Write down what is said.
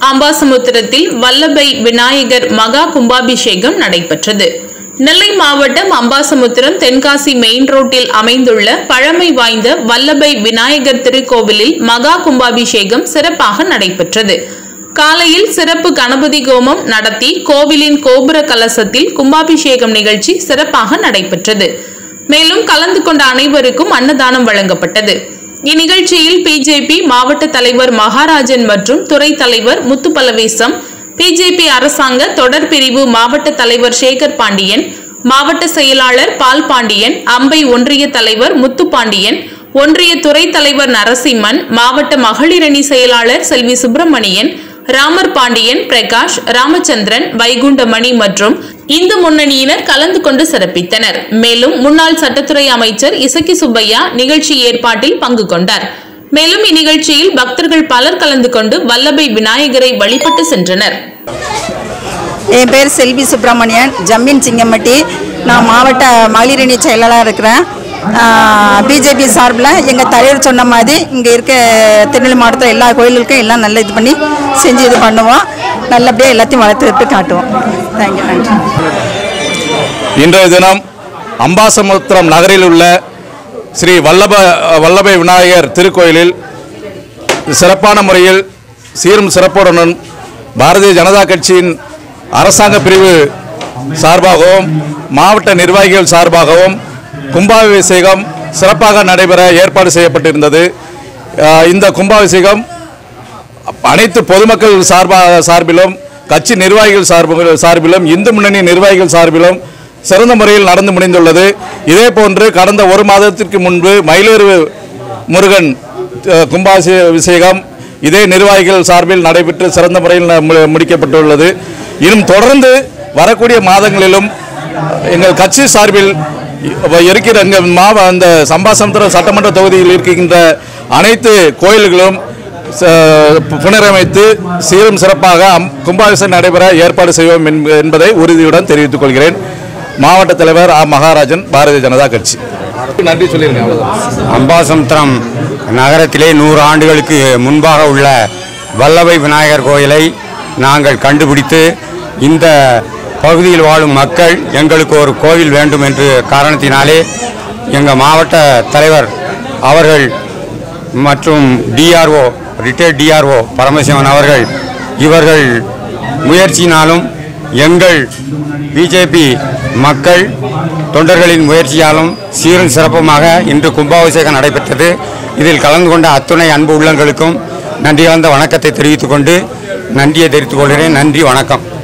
அம்பாசமுத்திரத்தில் வல்லபை விநாயகர் மகா கும்பாபிஷேகம் நடைபெற்றது நெல்லை மாவட்டம் அம்பாசமுத்திரம் தென்காசி மெயின் ரோட்டில் அமைந்துள்ள பழமை வாய்ந்த வல்லபை விநாயகர் திருக்கோவிலில் மகா கும்பாபிஷேகம் சிறப்பாக நடைபெற்றது காலையில் சிறப்பு கணபதி கோமம் நடத்தி கோவிலின் கோபுர கலசத்தில் கும்பாபிஷேகம் நிகழ்ச்சி சிறப்பாக நடைபெற்றது மேலும் கலந்து கொண்ட அனைவருக்கும் அன்னதானம் வழங்கப்பட்டது இந்நிகழ்ச்சியில் பிஜேபி மாவட்ட தலைவர் மகாராஜன் மற்றும் துறை தலைவர் முத்துப்பலவேசம் பிஜேபி அரசாங்க தொடர் பிரிவு மாவட்ட தலைவர் சேகர் பாண்டியன் மாவட்ட செயலாளர் பால் பாண்டியன் அம்பை ஒன்றிய தலைவர் முத்துப்பாண்டியன் ஒன்றிய துறை தலைவர் நரசிம்மன் மாவட்ட மகளிரணி செயலாளர் செல்வி சுப்பிரமணியன் ராமர் பாண்டியன் பிரகாஷ் ராமச்சந்திரன் வைகுண்டமணி மற்றும் இந்து முன்னணியினர் கலந்து கொண்டு சிறப்பித்தனர் மேலும் முன்னாள் சட்டத்துறை அமைச்சர் இசக்கி சுப்பையா நிகழ்ச்சி ஏற்பாட்டில் பங்கு கொண்டார் மேலும் இந்நிகழ்ச்சியில் பக்தர்கள் பலர் கலந்து கொண்டு வல்லபை விநாயகரை வழிபட்டு சென்றனர் என் பேர் செல்வி சுப்பிரமணியன் ஜம்மீன் சிங்கம்பட்டி நான் மாவட்ட மகளிரணி செயலாளராக இருக்கிறேன் பிஜேபி சார்பில் எங்கள் தலைவர் சொன்ன மாதிரி இங்கே இருக்க திருநெல்வேலி மாவட்டத்தில் எல்லா கோயிலுக்கும் எல்லாம் நல்லா இது பண்ணி செஞ்சு இது பண்ணுவோம் நல்லபடியாக எல்லாத்தையும் வளர்த்து காட்டுவோம் தேங்க்யூ நன்றி இன்றைய தினம் அம்பாசமுத்திரம் நகரில் உள்ள ஸ்ரீ வல்லப வல்லபை விநாயகர் திருக்கோயிலில் சிறப்பான முறையில் சீரும் சிறப்புடனும் பாரதிய ஜனதா கட்சியின் அரசாங்க பிரிவு சார்பாகவும் மாவட்ட நிர்வாகிகள் சார்பாகவும் கும்பாபிஷேகம் சிறப்பாக நடைபெற ஏற்பாடு செய்யப்பட்டிருந்தது அஹ் இந்த கும்பாபிஷேகம் அனைத்து பொதுமக்கள் சார்பாக சார்பிலும் கட்சி நிர்வாகிகள் சார்பு சார்பிலும் இந்து முன்னணி நிர்வாகிகள் சார்பிலும் சிறந்த முறையில் நடந்து முடிந்துள்ளது இதே போன்று கடந்த ஒரு மாதத்திற்கு முன்பு மயிலேறு முருகன் அஹ், கும்பாபிஷேகம் இதே நிர்வாகிகள் சார்பில் நடைபெற்று சிறந்த முறையில் ந- மு- முடிக்கப்பட்டுள்ளது இன்னும் தொடர்ந்து வரக்கூடிய மாதங்களிலும் எங்கள் கட்சி சார்பில் இருக்கிற எங்கள் மாவ அந்த சம்பாசமுத்திரம் சட்டமன்ற தொகுதியில் இருக்கின்ற அனைத்து கோயில்களும் ச- புனரமைத்து சீரும் சிறப்பாக அம்- கும்பாபிஷேகம் நடைபெற ஏற்பாடு செய்வோம் என்ப- என்பதை உறுதியுடன் தெரிவித்துக் கொள்கிறேன் மாவட்ட தலைவர் ஆ மகாராஜன் பாரதிய ஜனதா கட்சி நன்றி சொல்லியிருக்கேன் அவ்வளவுதான் அம்பாசமுத்திரம் நகரத்திலே நூறு ஆண்டுகளுக்கு முன்பாக உள்ள வல்லபை விநாயகர் கோயிலை நாங்கள் கண்டுபிடித்து இந்த பகுதியில் வாழும் மக்கள் எங்களுக்கு ஒரு கோவில் வேண்டும் என்று காரணத்தினாலே எங்கள் மாவட்ட தலைவர் அவர்கள் மற்றும் டிஆர்ஓ ரிட்டையர்ட் டிஆர்ஓ பரமசிவன் அவர்கள் இவர்கள் முயற்சியினாலும் எங்கள் பிஜேபி மக்கள் தொண்டர்களின் முயற்சியாலும் சீரும் சிறப்புமாக இன்று கும்பாபிஷேகம் நடைபெற்றது இதில் கலந்து கொண்ட அத்துணை அன்பு உள்ளங்களுக்கும் நன்றி கலந்த வணக்கத்தை தெரிவித்துக் கொண்டு நன்றியை தெரிவித்துக் கொள்கிறேன் நன்றி வணக்கம்